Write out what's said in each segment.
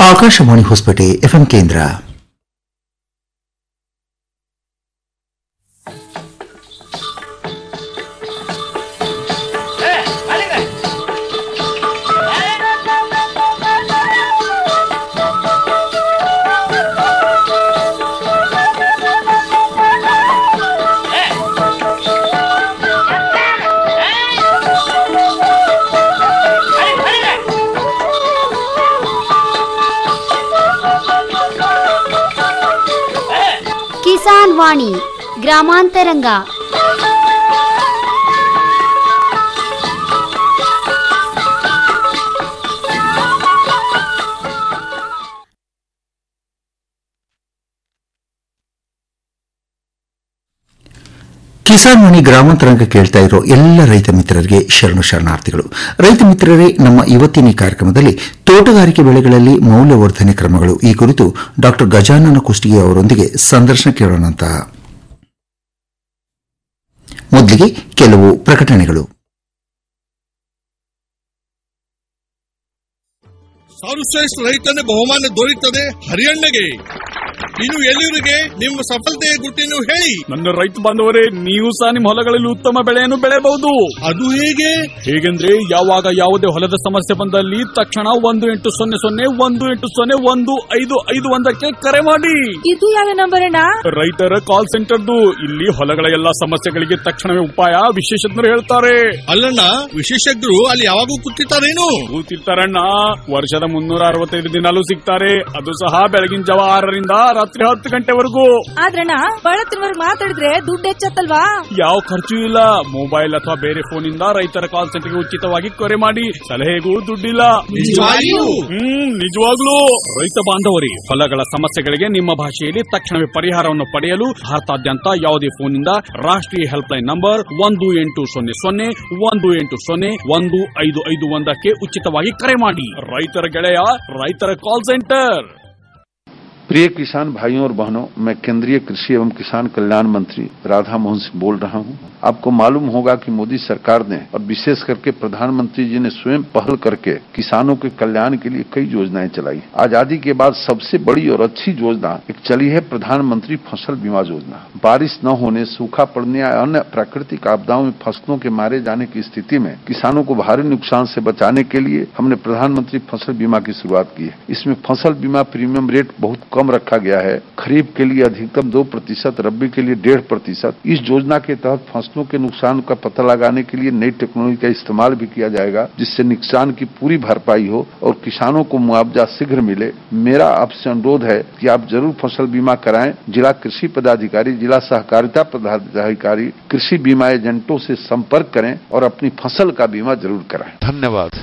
Akashvani Hosapete FM ಕೇಂದ್ರ ಕಿಸಾನ್ ವಾಣಿ ಗ್ರಾಮಾಂತರಂಗ ಕಿಸಾನ್ ಮಣಿ ಗ್ರಾಮಾಂತರಂಗ ಕೇಳ್ತಾ ಇರೋ ಎಲ್ಲ ರೈತ ಮಿತ್ರರಿಗೆ ಶರಣು ಶರಣಾರ್ಥಿಗಳು ರೈತ ಮಿತ್ರರೇ ನಮ್ಮ ಇವತ್ತಿನ ಈ ಕಾರ್ಯಕ್ರಮದಲ್ಲಿ ತೋಟಗಾರಿಕೆ ಬೆಳೆಗಳಲ್ಲಿ ಮೌಲ್ಯವರ್ಧನೆ ಕ್ರಮಗಳು ಈ ಕುರಿತು ಡಾ ಗಜಾನನ ಕುಷ್ಟಗಿ ಅವರೊಂದಿಗೆ ಸಂದರ್ಶನ ಕೇಳೋಣ ಅಂತ ಮೊದಲಿಗೆ ಕೆಲವು ಪ್ರಕಟಣೆಗಳು ಸರ್ವಶ್ರೇಷ್ಠ ರೈತನ ಬಹುಮಾನ ದೊರೆಯುತ್ತದೆ ಹರಿಯಣ್ಣಗೆ ಇನ್ನು ಎಲ್ಲಿವರಿಗೆ ನಿಮ್ಮ ಸಫಲತೆಯ ಗುಟ್ಟಿನ ಹೇಳಿ ನನ್ನ ರೈತ ಬಾಂಧವರೇ ನೀವು ಸಹ ನಿಮ್ಮ ಹೊಲಗಳಲ್ಲಿ ಉತ್ತಮ ಬೆಳೆಯನ್ನು ಬೆಳೆಯಬಹುದು ಅದು ಹೇಗೆ ಹೇಗೆಂದ್ರೆ ಯಾವಾಗ ಯಾವುದೇ ಹೊಲದ ಸಮಸ್ಯೆ ಬಂದಲ್ಲಿ ತಕ್ಷಣ ಒಂದು ಎಂಟು ಸೊನ್ನೆ ಸೊನ್ನೆ ಒಂದು ಎಂಟು ಸೊನ್ನೆ ಒಂದು ಐದು ಐದು ಒಂದಕ್ಕೆ ಕರೆ ಮಾಡಿ ಇದು ಯಾವ ನಂಬರ್ ಅಣ್ಣ ರೈತರ ಕಾಲ್ ಸೆಂಟರ್ದು ಇಲ್ಲಿ ಹೊಲಗಳ ಎಲ್ಲಾ ಸಮಸ್ಯೆಗಳಿಗೆ ತಕ್ಷಣವೇ ಉಪಾಯ ವಿಶೇಷಜ್ಞರು ಹೇಳ್ತಾರೆ ಅಲ್ಲಣ್ಣ ವಿಶೇಷಜ್ಞರು ಅಲ್ಲಿ ಯಾವಾಗೂ ಕೂತಿರ್ತಾರೇನು ಕೂತಿರ್ತಾರಣ್ಣ ವರ್ಷದ ಮುನ್ನೂರ ಅರವತ್ತೈದು ದಿನಾಲೂ ಸಿಗ್ತಾರೆ ಅದು ಸಹ ಬೆಳಗಿನ ಜಾವ ಆರರಿಂದ ರಾತ್ರಿ ಹತ್ತು ಗಂಟೆವರೆಗೂ ಆದ್ರಣ್ಣ ಬಳತ್ತಿನವರ್ಗ್ ಮಾತಾಡಿದ್ರೆ ದುಡ್ಡು ಹೆಚ್ಚತ್ತಲ್ವಾ ಯಾವ ಖರ್ಚು ಇಲ್ಲ ಮೊಬೈಲ್ ಅಥವಾ ಬೇರೆ ಫೋನ್ ಇಂದ ರೈತರ ಕಾಲ್ ಸೆಂಟರ್ಗೆ ಉಚಿತವಾಗಿ ಕರೆ ಮಾಡಿ ಸಲಹೆಗೂ ದುಡ್ಡಿಲ್ಲ ನಿಜವಾಗಿಯೂ? ಹ್ಮ್ ನಿಜವಾಗ್ಲೂ ರೈತ ಬಾಂಧವರಿ ಹೊಲಗಳ ಸಮಸ್ಯೆಗಳಿಗೆ ನಿಮ್ಮ ಭಾಷೆಯಲ್ಲಿ ತಕ್ಷಣವೇ ಪರಿಹಾರವನ್ನು ಪಡೆಯಲು ಭಾರತಾದ್ಯಂತ ಯಾವುದೇ ಫೋನ್ ಇಂದ ರಾಷ್ಟ್ರೀಯ ಹೆಲ್ಪ್ ಲೈನ್ ನಂಬರ್ ಒಂದು ಎಂಟು ಸೊನ್ನೆ ಸೊನ್ನೆ ಒಂದು ಎಂಟು ಸೊನ್ನೆ ಒಂದು ಐದು ಐದು ಒಂದಕ್ಕೆ ಉಚಿತವಾಗಿ ಕರೆ ಮಾಡಿ ರೈತರ ಗೆಳೆಯ ರೈತರ ಕಾಲ್ ಸೆಂಟರ್ प्रिय किसान भाइयों और बहनों मैं केंद्रीय कृषि एवं किसान कल्याण मंत्री राधा मोहन सिंह बोल रहा हूं आपको मालूम होगा कि मोदी सरकार ने और विशेष करके प्रधानमंत्री जी ने स्वयं पहल करके किसानों के कल्याण के लिए कई योजनाएं चलाई आजादी के बाद सबसे बड़ी और अच्छी योजना एक चली है प्रधानमंत्री फसल बीमा योजना बारिश न होने सूखा पड़ने या अन्य प्राकृतिक आपदाओं में फसलों के मारे जाने की स्थिति में किसानों को भारी नुकसान से बचाने के लिए हमने प्रधानमंत्री फसल बीमा की शुरुआत की है इसमें फसल बीमा प्रीमियम रेट बहुत कम रखा गया है खरीफ के लिए अधिकतम दो प्रतिशत रबी के लिए डेढ़ प्रतिशत इस योजना के तहत फसलों के नुकसान का पता लगाने के लिए नई टेक्नोलॉजी का इस्तेमाल भी किया जाएगा जिससे नुकसान की पूरी भरपाई हो और किसानों को मुआवजा शीघ्र मिले मेरा आपसे अनुरोध है कि आप जरूर फसल बीमा कराएं जिला कृषि पदाधिकारी जिला सहकारिता पदाधिकारी कृषि बीमा एजेंटों से संपर्क करें और अपनी फसल का बीमा जरूर कराएं धन्यवाद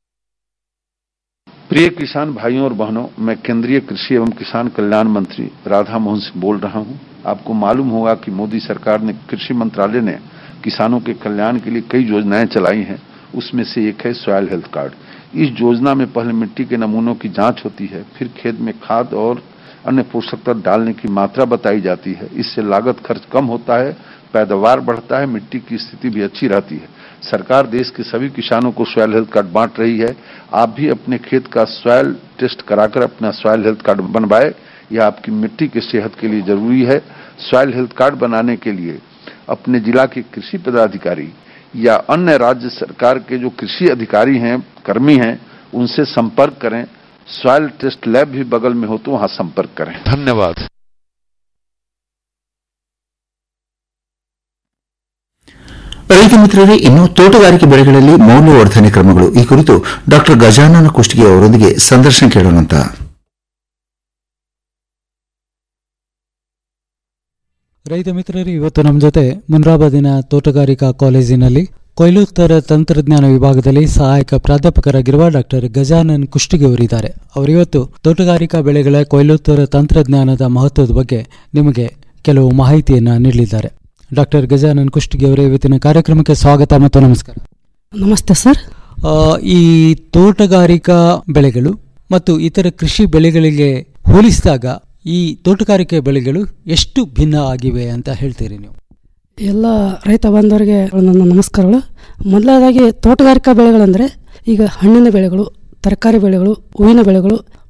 प्रिय किसान भाइयों और बहनों मैं केंद्रीय कृषि एवं किसान कल्याण मंत्री राधा मोहन सिंह बोल रहा हूं आपको मालूम होगा कि मोदी सरकार ने कृषि मंत्रालय ने किसानों के कल्याण के लिए कई योजनाएं चलाई हैं उसमें से एक है सॉयल हेल्थ कार्ड इस योजना में पहले मिट्टी के नमूनों की जांच होती है फिर खेत में खाद और अन्य पोषक तत्व डालने की मात्रा बताई जाती है इससे लागत खर्च कम होता है पैदावार बढ़ता है मिट्टी की स्थिति भी अच्छी रहती है सरकार देश के सभी किसानों को सॉयल हेल्थ कार्ड बांट रही है आप भी अपने खेत का सॉयल टेस्ट कराकर अपना सॉयल हेल्थ कार्ड बनवाए यह आपकी मिट्टी की सेहत के लिए जरूरी है सॉयल हेल्थ कार्ड बनाने के लिए अपने जिला के कृषि पदाधिकारी या अन्य राज्य सरकार के जो कृषि अधिकारी हैं कर्मी हैं उनसे संपर्क करें सॉयल टेस्ट लैब भी बगल में हो तो वहां संपर्क करें धन्यवाद ರೈತ ಮಿತ್ರರೇ ಇನ್ನು ತೋಟಗಾರಿಕೆ ಬೆಳೆಗಳಲ್ಲಿ ಮೌಲ್ಯವರ್ಧನೆ ಕ್ರಮಗಳು ಈ ಕುರಿತು ಡಾ ಗಜಾನನ ಕುಷ್ಟಗಿ ಅವರೊಂದಿಗೆ ಸಂದರ್ಶನ ಕೇಳೋಣ ಅಂತ ರೈತ ಮಿತ್ರರು ಇವತ್ತು ನಮ್ಮ ಜೊತೆ ಮುನ್ರಾಬಾದಿನ ತೋಟಗಾರಿಕಾ ಕಾಲೇಜಿನಲ್ಲಿ ಕೊಯ್ಲೋತ್ತರ ತಂತ್ರಜ್ಞಾನ ವಿಭಾಗದಲ್ಲಿ ಸಹಾಯಕ ಪ್ರಾಧ್ಯಾಪಕರಾಗಿರುವ ಡಾಕ್ಟರ್ ಗಜಾನನ್ ಕುಷ್ಟಗಿ ಅವರಿದ್ದಾರೆ ಅವರಿವತ್ತು ತೋಟಗಾರಿಕಾ ಬೆಳೆಗಳ ಕೊಯ್ಲೋತ್ತರ ತಂತ್ರಜ್ಞಾನದ ಮಹತ್ವದ ಬಗ್ಗೆ ನಿಮಗೆ ಕೆಲವು ಮಾಹಿತಿಯನ್ನು ನೀಡಲಿದ್ದಾರೆ ಡಾಕ್ಟರ್ ಗಜಾನನ್ ಕುಷ್ಟಗಿ ಅವರೇ ಇವತ್ತಿನ ಕಾರ್ಯಕ್ರಮಕ್ಕೆ ಸ್ವಾಗತ ಮತ್ತು ನಮಸ್ಕಾರ ನಮಸ್ತೆ ಸರ್ ಆ, ಈ ತೋಟಗಾರಿಕಾ ಬೆಳೆಗಳು ಮತ್ತು ಇತರ ಕೃಷಿ ಬೆಳೆಗಳಿಗೆ ಹೋಲಿಸಿದಾಗ ಈ ತೋಟಗಾರಿಕೆ ಬೆಳೆಗಳು ಎಷ್ಟು ಭಿನ್ನ ಆಗಿವೆ ಅಂತ ಹೇಳ್ತೀರಿ ನೀವು ಎಲ್ಲ ರೈತ ಬಾಂಧವರಿಗೆ ನನ್ನ ನಮಸ್ಕಾರಗಳು ಮೊದಲನೇದಾಗಿ ತೋಟಗಾರಿಕಾ ಬೆಳೆಗಳಂದರೆ ಈಗ ಹಣ್ಣಿನ ಬೆಳೆಗಳು ತರಕಾರಿ ಬೆಳೆಗಳು ಹೂವಿನ ಬೆಳೆಗಳು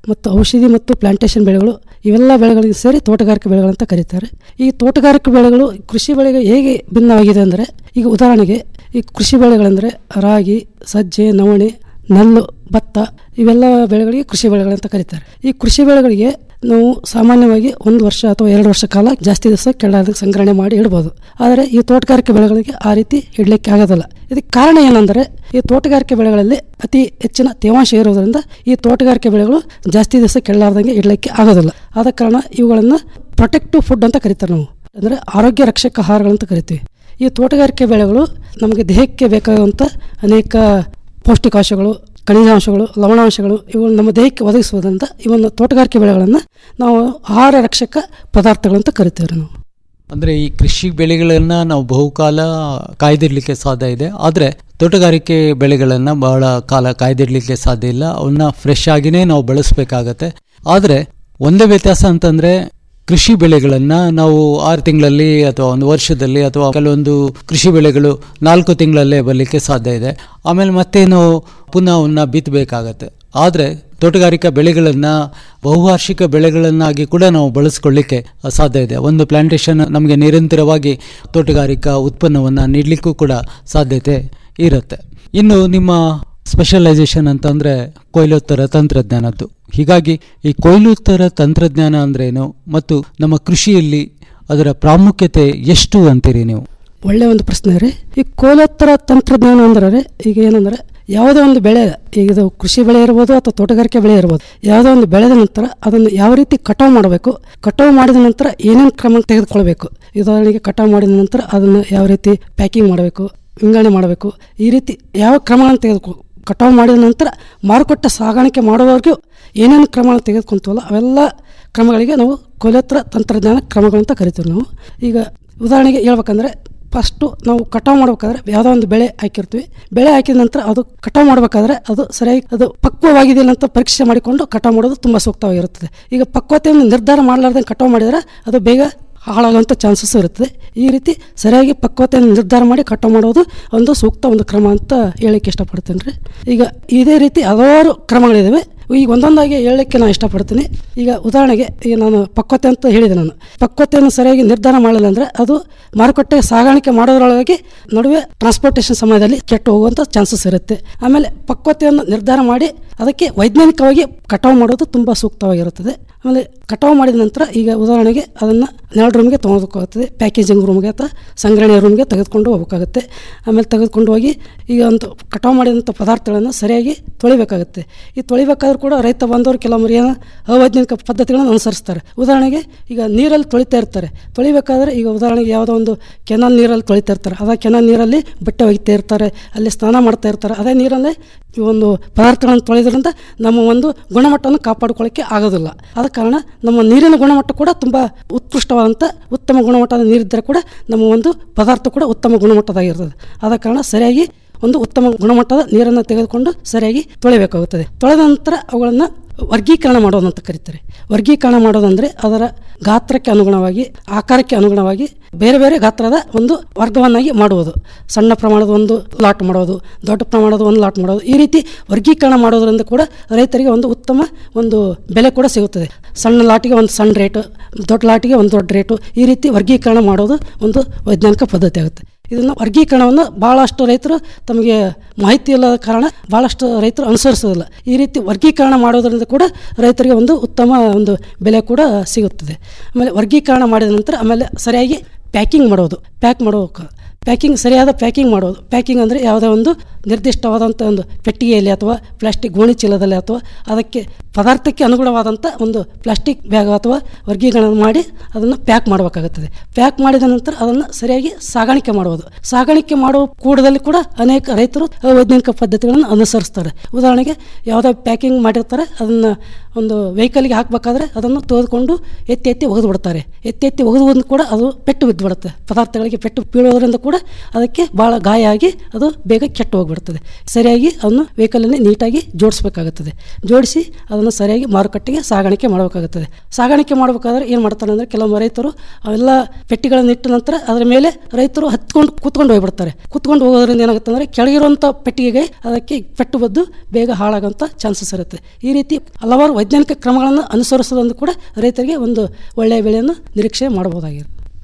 ಮತ್ತು ಔಷಧಿ ಮತ್ತು ಪ್ಲಾಂಟೇಶನ್ ಬೆಳೆಗಳು ಇವೆಲ್ಲ ಬೆಳೆಗಳಿಗೆ ಸೇರಿ ತೋಟಗಾರಿಕೆ ಬೆಳೆಗಳಂತ ಕರೀತಾರೆ ಈ ತೋಟಗಾರಿಕೆ ಬೆಳೆಗಳು ಕೃಷಿ ಬೆಳೆಗೆ ಹೇಗೆ ಭಿನ್ನವಾಗಿದೆ ಅಂದರೆ ಈಗ ಉದಾಹರಣೆಗೆ ಈ ಕೃಷಿ ಬೆಳೆಗಳೆಂದರೆ ರಾಗಿ ಸಜ್ಜೆ ನವಣೆ ನೆಲ್ಲು ಭತ್ತ ಇವೆಲ್ಲ ಬೆಳೆಗಳಿಗೆ ಕೃಷಿ ಬೆಳೆಗಳಂತ ಕರೀತಾರೆ ಈ ಕೃಷಿ ಬೆಳೆಗಳಿಗೆ ನಾವು ಸಾಮಾನ್ಯವಾಗಿ ಒಂದು ವರ್ಷ ಅಥವಾ ಎರಡು ವರ್ಷ ಕಾಲ ಜಾಸ್ತಿ ದಿವಸ ಕೆಳಗೆ ಸಂಗ್ರಹಣೆ ಮಾಡಿ ಇಡ್ಬೋದು ಆದರೆ ಈ ತೋಟಗಾರಿಕೆ ಬೆಳೆಗಳಿಗೆ ಆ ರೀತಿ ಇಡಲಿಕ್ಕೆ ಆಗೋದಿಲ್ಲ ಇದಕ್ಕೆ ಕಾರಣ ಏನಂದರೆ ಈ ತೋಟಗಾರಿಕೆ ಬೆಳೆಗಳಲ್ಲಿ ಅತಿ ಹೆಚ್ಚಿನ ತೇವಾಂಶ ಇರೋದ್ರಿಂದ ಈ ತೋಟಗಾರಿಕೆ ಬೆಳೆಗಳು ಜಾಸ್ತಿ ದಿವಸ ಕೆಳಲಾರ್ದಂಗೆ ಇಡಲಿಕ್ಕೆ ಆಗೋದಿಲ್ಲ ಆದ ಕಾರಣ ಇವುಗಳನ್ನು ಪ್ರೊಟೆಕ್ಟಿವ್ ಫುಡ್ ಅಂತ ಕರೀತಾರೆ ನಾವು ಅಂದರೆ ಆರೋಗ್ಯ ರಕ್ಷಕ ಆಹಾರಗಳಂತ ಕರಿತೀವಿ ಈ ತೋಟಗಾರಿಕೆ ಬೆಳೆಗಳು ನಮಗೆ ದೇಹಕ್ಕೆ ಬೇಕಾಗುವಂಥ ಅನೇಕ ಪೌಷ್ಟಿಕಾಂಶಗಳು ಖನಿಜಾಂಶಗಳು ಲವಣಾಂಶಗಳು ಇವು ನಮ್ಮ ದೇಹಕ್ಕೆ ಒದಗಿಸುವುದರಿಂದ ಇವನ್ನ ತೋಟಗಾರಿಕೆ ಬೆಳೆಗಳನ್ನು ನಾವು ಆಹಾರ ರಕ್ಷಕ ಪದಾರ್ಥಗಳಂತ ಕರಿತೇವೆ ನಾವು ಅಂದರೆ ಈ ಕೃಷಿ ಬೆಳೆಗಳನ್ನು ನಾವು ಬಹುಕಾಲ ಕಾಯ್ದಿಡಲಿಕ್ಕೆ ಸಾಧ್ಯ ಇದೆ ಆದರೆ ತೋಟಗಾರಿಕೆ ಬೆಳೆಗಳನ್ನು ಬಹಳ ಕಾಲ ಕಾಯ್ದಿಡಲಿಕ್ಕೆ ಸಾಧ್ಯ ಇಲ್ಲ ಅವನ್ನ ಫ್ರೆಶ್ ಆಗಿನೇ ನಾವು ಬಳಸಬೇಕಾಗತ್ತೆ ಆದರೆ ಒಂದೇ ವ್ಯತ್ಯಾಸ ಅಂತಂದರೆ ಕೃಷಿ ಬೆಳೆಗಳನ್ನು ನಾವು ಆರು ತಿಂಗಳಲ್ಲಿ ಅಥವಾ ಒಂದು ವರ್ಷದಲ್ಲಿ ಅಥವಾ ಕೆಲವೊಂದು ಕೃಷಿ ಬೆಳೆಗಳು ನಾಲ್ಕು ತಿಂಗಳಲ್ಲೇ ಬರಲಿಕ್ಕೆ ಸಾಧ್ಯ ಇದೆ ಆಮೇಲೆ ಮತ್ತೆ ನಾವು ಪುನಃ ಅವನ್ನ ಬಿತ್ತಬೇಕಾಗತ್ತೆ ಆದರೆ ತೋಟಗಾರಿಕಾ ಬೆಳೆಗಳನ್ನು ಬಹುವಾರ್ಷಿಕ ಬೆಳೆಗಳನ್ನಾಗಿ ಕೂಡ ನಾವು ಬಳಸ್ಕೊಳ್ಳಿಕ್ಕೆ ಸಾಧ್ಯ ಇದೆ ಒಂದು ಪ್ಲಾಂಟೇಶನ್ ನಮಗೆ ನಿರಂತರವಾಗಿ ತೋಟಗಾರಿಕಾ ಉತ್ಪನ್ನವನ್ನು ನೀಡಲಿಕ್ಕೂ ಕೂಡ ಸಾಧ್ಯತೆ ಇರುತ್ತೆ ಇನ್ನು ನಿಮ್ಮ ಸ್ಪೆಷಲೈಸೇಷನ್ ಅಂತಂದರೆ ಕೊಯ್ಲೋತ್ತರ ತಂತ್ರಜ್ಞಾನದ್ದು ಹೀಗಾಗಿ ಈ ಕೊಯ್ಲೋತ್ತರ ತಂತ್ರಜ್ಞಾನ ಅಂದ್ರೇನು ಮತ್ತು ನಮ್ಮ ಕೃಷಿಯಲ್ಲಿ ಅದರ ಪ್ರಾಮುಖ್ಯತೆ ಎಷ್ಟು ಅಂತೀರಿ ನೀವು ಒಳ್ಳೆಯ ಒಂದು ಪ್ರಶ್ನೆ ರೀ ಈ ಕೋಲೋತ್ತರ ತಂತ್ರಜ್ಞಾನ ಅಂದ್ರೆ ಈಗ ಏನಂದ್ರೆ ಯಾವುದೇ ಒಂದು ಬೆಳೆ ಈಗ ಇದು ಕೃಷಿ ಬೆಳೆ ಇರ್ಬೋದು ಅಥವಾ ತೋಟಗಾರಿಕೆ ಬೆಳೆ ಇರ್ಬೋದು ಯಾವುದೋ ಒಂದು ಬೆಳೆದ ನಂತರ ಅದನ್ನು ಯಾವ ರೀತಿ ಕಟಾವು ಮಾಡಬೇಕು ಕಟಾವು ಮಾಡಿದ ನಂತರ ಏನೇನು ಕ್ರಮ ತೆಗೆದುಕೊಳ್ಬೇಕು ಉದಾಹರಣೆಗೆ ಕಟಾವು ಮಾಡಿದ ನಂತರ ಅದನ್ನು ಯಾವ ರೀತಿ ಪ್ಯಾಕಿಂಗ್ ಮಾಡಬೇಕು ವಿಂಗಡಣೆ ಮಾಡಬೇಕು ಈ ರೀತಿ ಯಾವ ಕ್ರಮಗಳನ್ನು ತೆಗೆದುಕೊ ಕಟಾವು ಮಾಡಿದ ನಂತರ ಮಾರುಕಟ್ಟೆ ಸಾಗಾಣಿಕೆ ಮಾಡುವವರೆಗೂ ಏನೇನು ಕ್ರಮಗಳನ್ನು ತೆಗೆದುಕೊಂತೀವಲ್ಲ ಅವೆಲ್ಲ ಕ್ರಮಗಳಿಗೆ ನಾವು ಕೊಲೆತ್ರ ತಂತ್ರಜ್ಞಾನ ಕ್ರಮಗಳಂತ ಕರಿತೀವಿ ನಾವು ಈಗ ಉದಾಹರಣೆಗೆ ಹೇಳ್ಬೇಕಂದ್ರೆ ಫಸ್ಟು ನಾವು ಕಟಾವು ಮಾಡ್ಬೇಕಾದ್ರೆ ಯಾವುದೋ ಒಂದು ಬೆಳೆ ಹಾಕಿರ್ತೀವಿ ಬೆಳೆ ಹಾಕಿದ ನಂತರ ಅದು ಕಟಾವು ಮಾಡಬೇಕಾದ್ರೆ ಅದು ಸರಿಯಾಗಿ ಅದು ಪಕ್ವವಾಗಿದೆಯಲ್ಲ ಅಂತ ಪರೀಕ್ಷೆ ಮಾಡಿಕೊಂಡು ಕಟಾವು ಮಾಡೋದು ತುಂಬ ಸೂಕ್ತವಾಗಿರುತ್ತದೆ ಈಗ ಪಕ್ವತೆಯನ್ನು ನಿರ್ಧಾರ ಮಾಡಲಾರ್ದಂಗೆ ಕಟಾವು ಮಾಡಿದರೆ ಅದು ಬೇಗ ಹಾಳಾಗುವಂಥ ಚಾನ್ಸಸ್ ಇರುತ್ತದೆ ಈ ರೀತಿ ಸರಿಯಾಗಿ ಪಕ್ವತೆಯನ್ನು ನಿರ್ಧಾರ ಮಾಡಿ ಕಟಾವು ಮಾಡೋದು ಒಂದು ಸೂಕ್ತ ಒಂದು ಕ್ರಮ ಅಂತ ಹೇಳಕ್ಕೆ ಇಷ್ಟಪಡ್ತೇನೆ ರೀ ಈಗ ಇದೇ ರೀತಿ ಹಲವಾರು ಕ್ರಮಗಳಿದ್ದಾವೆ ಈಗ ಒಂದೊಂದಾಗಿ ಹೇಳಲಿಕ್ಕೆ ನಾನು ಇಷ್ಟಪಡ್ತೀನಿ ಈಗ ಉದಾಹರಣೆಗೆ ಈಗ ನಾನು ಪಕ್ವತೆ ಅಂತ ಹೇಳಿದೆ ನಾನು ಪಕ್ವತೆಯನ್ನು ಸರಿಯಾಗಿ ನಿರ್ಧಾರ ಮಾಡಲಿಲ್ಲ ಅಂದರೆ ಅದು ಮಾರುಕಟ್ಟೆ ಸಾಗಾಣಿಕೆ ಮಾಡೋದ್ರೊಳಗೆ ನಡುವೆ ಟ್ರಾನ್ಸ್ಪೋರ್ಟೇಷನ್ ಸಮಯದಲ್ಲಿ ಕೆಟ್ಟು ಹೋಗುವಂಥ ಚಾನ್ಸಸ್ ಇರುತ್ತೆ ಆಮೇಲೆ ಪಕ್ವತೆಯನ್ನು ನಿರ್ಧಾರ ಮಾಡಿ ಅದಕ್ಕೆ ವೈಜ್ಞಾನಿಕವಾಗಿ ಕಟಾವು ಮಾಡೋದು ತುಂಬ ಸೂಕ್ತವಾಗಿರುತ್ತದೆ ಆಮೇಲೆ ಕಟಾವು ಮಾಡಿದ ನಂತರ ಈಗ ಉದಾಹರಣೆಗೆ ಅದನ್ನು ನೆರಳು ರೂಮ್ಗೆ ತೊಗೊಳೋದಕ್ಕಾಗುತ್ತದೆ ಪ್ಯಾಕೇಜಿಂಗ್ ರೂಮ್ಗೆ ಅಥವಾ ಸಂಗ್ರಹಣೆ ರೂಮ್ಗೆ ತೆಗೆದುಕೊಂಡು ಹೋಗಬೇಕಾಗುತ್ತೆ ಆಮೇಲೆ ತೆಗೆದುಕೊಂಡು ಹೋಗಿ ಈಗ ಒಂದು ಕಟಾವು ಮಾಡಿದಂಥ ಪದಾರ್ಥಗಳನ್ನು ಸರಿಯಾಗಿ ತೊಳಿಬೇಕಾಗುತ್ತೆ ಈ ತೊಳಿಬೇಕಾದ್ರೂ ಕೂಡ ರೈತ ಬಂದವರು ಕೆಲವೊಮ್ಮೆ ಏನೋ ಅವೈಜ್ಞಾನಿಕ ಪದ್ಧತಿಗಳನ್ನು ಅನುಸರಿಸ್ತಾರೆ ಉದಾಹರಣೆಗೆ ಈಗ ನೀರಲ್ಲಿ ತೊಳಿತಾ ಇರ್ತಾರೆ ತೊಳಿಬೇಕಾದ್ರೆ ಈಗ ಉದಾಹರಣೆಗೆ ಯಾವುದೋ ಒಂದು ಕೆನಾಲ್ ನೀರಲ್ಲಿ ತೊಳಿತಾ ಇರ್ತಾರೆ ಅದೇ ಕೆನಾಲ್ ನೀರಲ್ಲಿ ಬಟ್ಟೆ ಒಗಿತಾ ಇರ್ತಾರೆ ಅಲ್ಲಿ ಸ್ನಾನ ಮಾಡ್ತಾ ಇರ್ತಾರೆ ಅದೇ ನೀರಲ್ಲೇ ಈ ಒಂದು ಪದಾರ್ಥಗಳನ್ನು ತೊಳೆದ್ರಿಂದ ನಮ್ಮ ಒಂದು ಗುಣಮಟ್ಟವನ್ನು ಕಾಪಾಡಿಕೊಳ್ಳೋಕ್ಕೆ ಆಗೋದಿಲ್ಲ ಆದ ಕಾರಣ ನಮ್ಮ ನೀರಿನ ಗುಣಮಟ್ಟ ಕೂಡ ತುಂಬ ಉತ್ಕೃಷ್ಟವಾದಂಥ ಉತ್ತಮ ಗುಣಮಟ್ಟದ ನೀರಿದ್ದರೆ ಕೂಡ ನಮ್ಮ ಒಂದು ಪದಾರ್ಥ ಕೂಡ ಉತ್ತಮ ಗುಣಮಟ್ಟದಾಗಿರ್ತದೆ ಆದ ಕಾರಣ ಸರಿಯಾಗಿ ಒಂದು ಉತ್ತಮ ಗುಣಮಟ್ಟದ ನೀರನ್ನು ತೆಗೆದುಕೊಂಡು ಸರಿಯಾಗಿ ತೊಳೆಯಬೇಕಾಗುತ್ತದೆ ತೊಳೆದ ನಂತರ ಅವುಗಳನ್ನು ವರ್ಗೀಕರಣ ಮಾಡೋದು ಅಂತ ಕರೀತಾರೆ ವರ್ಗೀಕರಣ ಮಾಡೋದಂದರೆ ಅದರ ಗಾತ್ರಕ್ಕೆ ಅನುಗುಣವಾಗಿ ಆಕಾರಕ್ಕೆ ಅನುಗುಣವಾಗಿ ಬೇರೆ ಬೇರೆ ಗಾತ್ರದ ಒಂದು ವರ್ಗವನ್ನಾಗಿ ಮಾಡುವುದು ಸಣ್ಣ ಪ್ರಮಾಣದ ಒಂದು ಲಾಟ್ ಮಾಡೋದು ದೊಡ್ಡ ಪ್ರಮಾಣದ ಒಂದು ಲಾಟ್ ಮಾಡೋದು ಈ ರೀತಿ ವರ್ಗೀಕರಣ ಮಾಡೋದ್ರಿಂದ ಕೂಡ ರೈತರಿಗೆ ಒಂದು ಉತ್ತಮ ಒಂದು ಬೆಲೆ ಕೂಡ ಸಿಗುತ್ತದೆ ಸಣ್ಣ ಲಾಟಿಗೆ ಒಂದು ಸಣ್ಣ ರೇಟು ದೊಡ್ಡ ಲಾಟಿಗೆ ಒಂದು ದೊಡ್ಡ ರೇಟು ಈ ರೀತಿ ವರ್ಗೀಕರಣ ಮಾಡೋದು ಒಂದು ವೈಜ್ಞಾನಿಕ ಪದ್ಧತಿ ಆಗುತ್ತೆ ಇದನ್ನು ವರ್ಗೀಕರಣವನ್ನು ಭಾಳಷ್ಟು ರೈತರು ತಮಗೆ ಮಾಹಿತಿ ಇಲ್ಲದ ಕಾರಣ ಭಾಳಷ್ಟು ರೈತರು ಅನುಸರಿಸೋದಿಲ್ಲ ಈ ರೀತಿ ವರ್ಗೀಕರಣ ಮಾಡೋದರಿಂದ ಕೂಡ ರೈತರಿಗೆ ಒಂದು ಉತ್ತಮ ಒಂದು ಬೆಲೆ ಕೂಡ ಸಿಗುತ್ತದೆ ಆಮೇಲೆ ವರ್ಗೀಕರಣ ಮಾಡಿದ ನಂತರ ಆಮೇಲೆ ಸರಿಯಾಗಿ ಪ್ಯಾಕಿಂಗ್ ಮಾಡೋದು ಪ್ಯಾಕ್ ಮಾಡೋಕೆ ಪ್ಯಾಕಿಂಗ್ ಸರಿಯಾದ ಪ್ಯಾಕಿಂಗ್ ಮಾಡೋದು ಪ್ಯಾಕಿಂಗ್ ಅಂದರೆ ಯಾವುದೇ ಒಂದು ನಿರ್ದಿಷ್ಟವಾದಂಥ ಒಂದು ಪೆಟ್ಟಿಗೆಯಲ್ಲಿ ಅಥವಾ ಪ್ಲಾಸ್ಟಿಕ್ ಗೋಣಿ ಚೀಲದಲ್ಲಿ ಅಥವಾ ಅದಕ್ಕೆ ಪದಾರ್ಥಕ್ಕೆ ಅನುಗುಣವಾದಂಥ ಒಂದು ಪ್ಲಾಸ್ಟಿಕ್ ಬ್ಯಾಗ್ ಅಥವಾ ವರ್ಗೀಕರಣ ಮಾಡಿ ಅದನ್ನು ಪ್ಯಾಕ್ ಮಾಡಬೇಕಾಗುತ್ತದೆ ಪ್ಯಾಕ್ ಮಾಡಿದ ನಂತರ ಅದನ್ನು ಸರಿಯಾಗಿ ಸಾಗಾಣಿಕೆ ಮಾಡುವುದು ಸಾಗಾಣಿಕೆ ಮಾಡುವ ಕೂಡದಲ್ಲಿ ಕೂಡ ಅನೇಕ ರೈತರು ವೈಜ್ಞಾನಿಕ ಪದ್ಧತಿಗಳನ್ನು ಅನುಸರಿಸ್ತಾರೆ ಉದಾಹರಣೆಗೆ ಯಾವುದೇ ಪ್ಯಾಕಿಂಗ್ ಮಾಡಿರ್ತಾರೆ ಅದನ್ನು ಒಂದು ವೆಹಿಕಲ್ಗೆ ಹಾಕಬೇಕಾದ್ರೆ ಅದನ್ನು ತೆಗೆದುಕೊಂಡು ಎತ್ತಿ ಎತ್ತಿ ಒಗೆದು ಬಿಡ್ತಾರೆ ಎತ್ತಿ ಎತ್ತಿ ಒಗೆದು ಕೂಡ ಅದು ಪೆಟ್ಟು ಬಿದ್ದು ಬಿಡುತ್ತೆ ಪದಾರ್ಥಗಳಿಗೆ ಪೆಟ್ಟು ಬೀಳೋದ್ರಿಂದ ಕೂಡ ಕೂಡ ಅದಕ್ಕೆ ಭಾಳ ಗಾಯ ಆಗಿ ಅದು ಬೇಗ ಕೆಟ್ಟು ಹೋಗ್ಬಿಡ್ತದೆ ಸರಿಯಾಗಿ ಅದನ್ನು ವೆಹಿಕಲಲ್ಲಿ ನೀಟಾಗಿ ಜೋಡಿಸ್ಬೇಕಾಗುತ್ತದೆ ಜೋಡಿಸಿ ಅದನ್ನು ಸರಿಯಾಗಿ ಮಾರುಕಟ್ಟೆಗೆ ಸಾಗಾಣಿಕೆ ಮಾಡಬೇಕಾಗುತ್ತದೆ ಸಾಗಾಣಿಕೆ ಮಾಡಬೇಕಾದ್ರೆ ಏನು ಮಾಡ್ತಾರೆ ಅಂದರೆ ಕೆಲವೊಮ್ಮೆ ರೈತರು ಅವೆಲ್ಲ ಪೆಟ್ಟಿಗಳನ್ನು ಇಟ್ಟ ನಂತರ ಅದರ ಮೇಲೆ ರೈತರು ಹತ್ಕೊಂಡು ಕೂತ್ಕೊಂಡು ಹೋಗ್ಬಿಡ್ತಾರೆ ಕೂತ್ಕೊಂಡು ಹೋಗೋದ್ರಿಂದ ಏನಾಗುತ್ತೆ ಅಂದರೆ ಕೆಳಗಿರುವಂಥ ಪೆಟ್ಟಿಗೆಗೆ ಅದಕ್ಕೆ ಪೆಟ್ಟು ಬದ್ದು ಬೇಗ ಹಾಳಾಗುವಂಥ ಚಾನ್ಸಸ್ ಇರುತ್ತೆ ಈ ರೀತಿ ಹಲವಾರು ವೈಜ್ಞಾನಿಕ ಕ್ರಮಗಳನ್ನು ಅನುಸರಿಸೋದೊಂದು ಕೂಡ ರೈತರಿಗೆ ಒಂದು ಒಳ್ಳೆಯ ಬೆಳೆಯನ್ನು ನಿರೀಕ್ಷೆ ಮಾಡಬಹುದಾಗಿದೆ